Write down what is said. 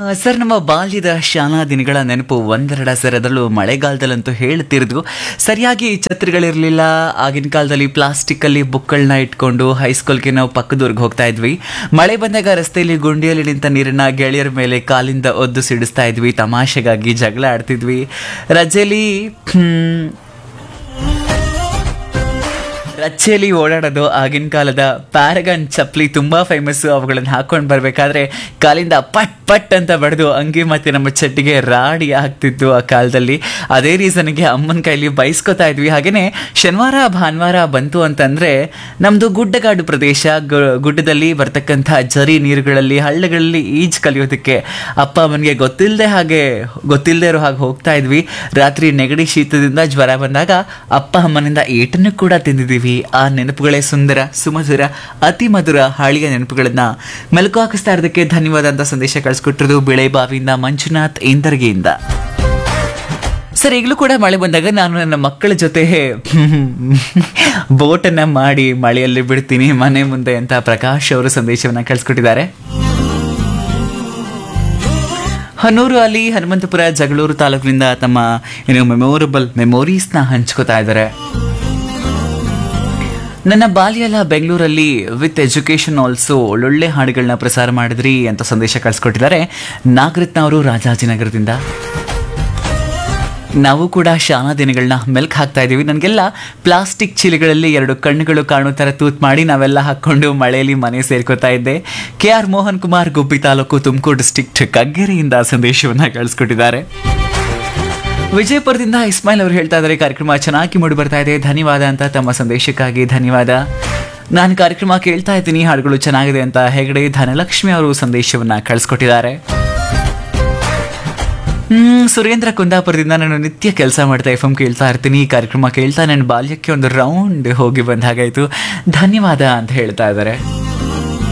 sir ನಮ್ಮ ಬಾಲ್ಯದ ಶಾಲಾ ದಿನಗಳ ನೆನಪು ಒಂದೆರಡ ಸರ್ ಅದರಲ್ಲೂ ಮಳೆಗಾಲದಲ್ಲಂತೂ ಹೇಳ್ತಿರ್ದು ಸರಿಯಾಗಿ ಛತ್ರಿಗಳಿರಲಿಲ್ಲ ಆಗಿನ ಕಾಲದಲ್ಲಿ ಪ್ಲಾಸ್ಟಿಕ್ಕಲ್ಲಿ ಬುಕ್ಗಳನ್ನ ಇಟ್ಕೊಂಡು ಹೈಸ್ಕೂಲ್ಗೆ ನಾವು ಪಕ್ಕದೂರ್ಗೆ ಹೋಗ್ತಾ ಇದ್ವಿ ಮಳೆ ಬಂದಾಗ ರಸ್ತೆಯಲ್ಲಿ ಗುಂಡಿಯಲ್ಲಿ ನಿಂತ ನೀರನ್ನ ಗೆಳೆಯರ ಮೇಲೆ ಕಾಲಿಂದ ಒದ್ದು ಸಿಡಿಸ್ತಾ ಇದ್ವಿ ತಮಾಷೆಗಾಗಿ ಜಗಳ ಆಡ್ತಿದ್ವಿ ರಜೆಲಿ ಹ್ಮ್, ರಚ್ಚೆಯಲ್ಲಿ ಓಡಾಡೋದು ಆಗಿನ ಕಾಲದ ಪ್ಯಾರಗನ್ ಚಪ್ಪಲಿ ತುಂಬಾ ಫೇಮಸ್ ಅವುಗಳನ್ನು ಹಾಕೊಂಡು ಬರಬೇಕಾದ್ರೆ ಕಾಲಿಂದ ಪಟ್ ಪಟ್ ಅಂತ ಬಡ್ದು ಅಂಗಿ ಮತ್ತೆ ನಮ್ಮ ಚಡ್ಡಿಗೆ ರಾಡಿ ಆಗ್ತಿತ್ತು ಆ ಕಾಲದಲ್ಲಿ ಅದೇ ರೀಸನ್ಗೆ ಅಮ್ಮನ ಕೈಲಿ ಬೈಸ್ಕೊತಾ ಇದ್ವಿ ಹಾಗೇನೆ ಶನಿವಾರ ಭಾನುವಾರ ಬಂತು ಅಂತಂದ್ರೆ ನಮ್ದು ಗುಡ್ಡಗಾಡು ಪ್ರದೇಶ ಗು- ಗುಡ್ಡದಲ್ಲಿ ಬರ್ತಕ್ಕಂಥ ಜರಿ ನೀರುಗಳಲ್ಲಿ ಹಳ್ಳಗಳಲ್ಲಿ ಈಜ್ ಕಲಿಯೋದಕ್ಕೆ ಅಪ್ಪ ಅಮ್ಮನಿಗೆ ಗೊತ್ತಿಲ್ಲದೆ ಹಾಗೆ ಗೊತ್ತಿಲ್ಲದೆ ಇರೋ ಹಾಗೆ ಹೋಗ್ತಾ ಇದ್ವಿ ರಾತ್ರಿ ನೆಗಡಿ ಶೀತದಿಂದ ಜ್ವರ ಬಂದಾಗ ಅಪ್ಪ ಅಮ್ಮನಿಂದ ಏಟನ್ನು ಕೂಡ ತಿಂದಿದ್ದೀವಿ ಆ ನೆನಪುಗಳೇ ಸುಂದರ ಸುಮಧುರ ಅತಿ ಮಧುರ ಹಾಳಿಯ ನೆನಪುಗಳನ್ನ ಮೆಲುಕು ಹಾಕಿಸ್ತಾ ಇರೋದಕ್ಕೆ ಧನ್ಯವಾದ ಅಂತ ಸಂದೇಶ ಕಳಿಸ್ಕೊಟ್ಟಿರೋದು ಬಿಳೆಬಾವಿಯಿಂದ ಮಂಜುನಾಥ್ ಇಂದರ್ಗಿಯಿಂದ ಸರ್ ಈಗಲೂ ಕೂಡ ಮಳೆ ಬಂದಾಗ ನಾನು ನನ್ನ ಮಕ್ಕಳ ಜೊತೆ ಬೋಟನ್ನ ಮಾಡಿ ಮಳೆಯಲ್ಲಿ ಬಿಡ್ತೀನಿ ಮನೆ ಮುಂದೆ ಅಂತ ಪ್ರಕಾಶ್ ಅವರು ಸಂದೇಶವನ್ನ ಕಳಿಸ್ಕೊಟ್ಟಿದ್ದಾರೆ ಹನೂರು ಅಲ್ಲಿ ಹನುಮಂತಪುರ ಜಗಳೂರು ತಾಲೂಕಿನಿಂದ ತಮ್ಮ ಏನು ಮೆಮೊರಬಲ್ ಮೆಮೊರೀಸ್ನ ಹಂಚ್ಕೋತಾ ಇದ್ದಾರೆ ನನ್ನ ಬಾಲ್ಯ ಎಲ್ಲ ಬೆಂಗಳೂರಲ್ಲಿ ವಿತ್ ಎಜುಕೇಶನ್ ಆಲ್ಸೋ ಒಳ್ಳೊಳ್ಳೆ ಹಾಡುಗಳನ್ನ ಪ್ರಸಾರ ಮಾಡಿದ್ರಿ ಅಂತ ಸಂದೇಶ ಕಳಿಸ್ಕೊಟ್ಟಿದ್ದಾರೆ ನಾಗರತ್ನ ಅವರು ರಾಜಾಜಿನಗರದಿಂದ ನಾವು ಕೂಡ ಶಾಲಾ ದಿನಗಳನ್ನ ಮೆಲ್ಕ್ ಹಾಕ್ತಾ ಇದೀವಿ ನನಗೆಲ್ಲ ಪ್ಲಾಸ್ಟಿಕ್ ಚೀಲಗಳಲ್ಲಿ ಎರಡು ಕಣ್ಣುಗಳು ಕಾಣೋ ಥರ ತೂತ್ ಮಾಡಿ ನಾವೆಲ್ಲ ಹಾಕೊಂಡು ಮಳೆಯಲ್ಲಿ ಮನೆ ಸೇರ್ಕೋತಾ ಇದ್ದೆ K R Mohan Kumar Gubbi taluk Tumakuru district ಕಗ್ಗೆರೆಯಿಂದ ಸಂದೇಶವನ್ನ ಕಳಿಸ್ಕೊಟ್ಟಿದ್ದಾರೆ ವಿಜಯಪುರದಿಂದ ಇಸ್ಮಾಯಿಲ್ ಅವರು ಹೇಳ್ತಾ ಇದ್ದಾರೆ ಕಾರ್ಯಕ್ರಮ ಚೆನ್ನಾಗಿ ಮೂಡಿ ಬರ್ತಾ ಇದೆ ಧನ್ಯವಾದ ಅಂತ ತಮ್ಮ ಸಂದೇಶಕ್ಕಾಗಿ ಧನ್ಯವಾದ ನಾನು ಕಾರ್ಯಕ್ರಮ ಕೇಳ್ತಾ ಇದ್ದೀನಿ ಹಾಡುಗಳು ಚೆನ್ನಾಗಿದೆ ಅಂತ ಹೆಗಡೆ ಧನಲಕ್ಷ್ಮಿ ಅವರು ಸಂದೇಶವನ್ನ ಕಳಿಸ್ಕೊಟ್ಟಿದ್ದಾರೆ ಹ್ಮ್ ಸುರೇಂದ್ರ ಕುಂದಾಪುರದಿಂದ ನಾನು ನಿತ್ಯ ಕೆಲಸ ಮಾಡ್ತಾ ಎಫ್ ಎಂ ಕೇಳ್ತಾ ಇರ್ತೀನಿ ಈ ಕಾರ್ಯಕ್ರಮ ಕೇಳ್ತಾ ನನ್ನ ಬಾಲ್ಯಕ್ಕೆ ಒಂದು ರೌಂಡ್ ಹೋಗಿ ಬಂದ ಹಾಗಾಯ್ತು ಧನ್ಯವಾದ ಅಂತ ಹೇಳ್ತಾ ಇದ್ದಾರೆ